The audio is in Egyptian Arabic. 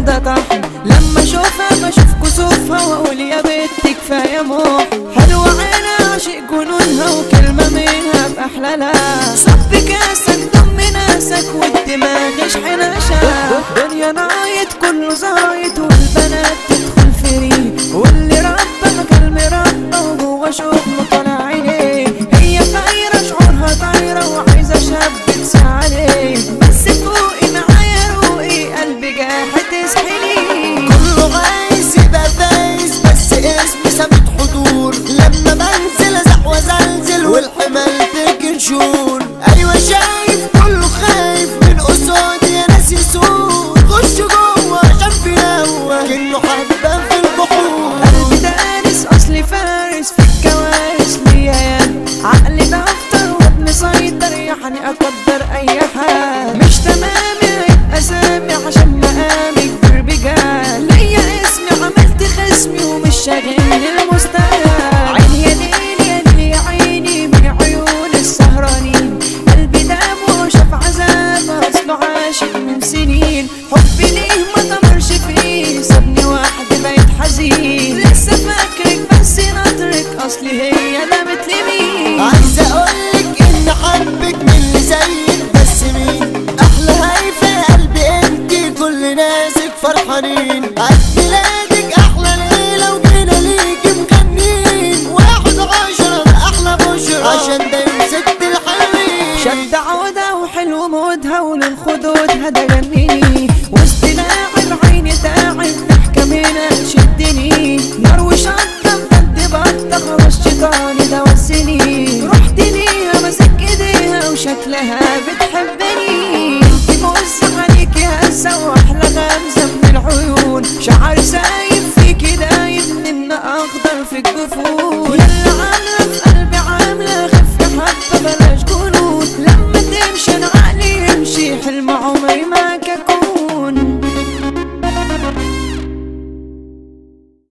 ده طحن لما اشوفها بشوف كسوفها واقول يا بنت كفايه موح حلوه عينها عاشق جنونها وكلمه منها باحلى لا صب كاسك ضم ناسك والدماغ اشحناشا دنيا نايت كله زايد والبنات تدخل فري واللي ربها كلمة ربه وهو شغله طالع عينيه هي طايرة شعورها طايرة وعايزة شاب تساعديه بس فوقي معايا روقي قلبي جاحد تسحلي كله عايز يبقى فايز بس اسمي ثابت حضور لما بنزل ازق وزلزل والحمل تكنشون ايوه شايف كله خايف من قصادي يا ناس يسوق خش جوه عشان في هوا كأنه حبة في البحور قلبي دارس اصلي فارس في الكوارث ليا يا عقلي دفتر وابن سيطر يعني اقدر اي حال مش تمام يبقى سامي عشان مقامي كبير بجال ليا اسمي عملت خصمي ومش شاغلني المستقبل عيني يا ليل يا ليل يا عيني من عيون السهرانين قلبي دام وشاف عذاب اصله عاشق من سنين حبي ليه ما طمرش فيه سابني وحدي بقيت حزين لسه فاكرك بس ناطرك اصلي هي نامت لمين عايز اقولك ان حبك من اللي زيك بس مين احلى هايفة قلبي انتي كل ناسك فرحانين قد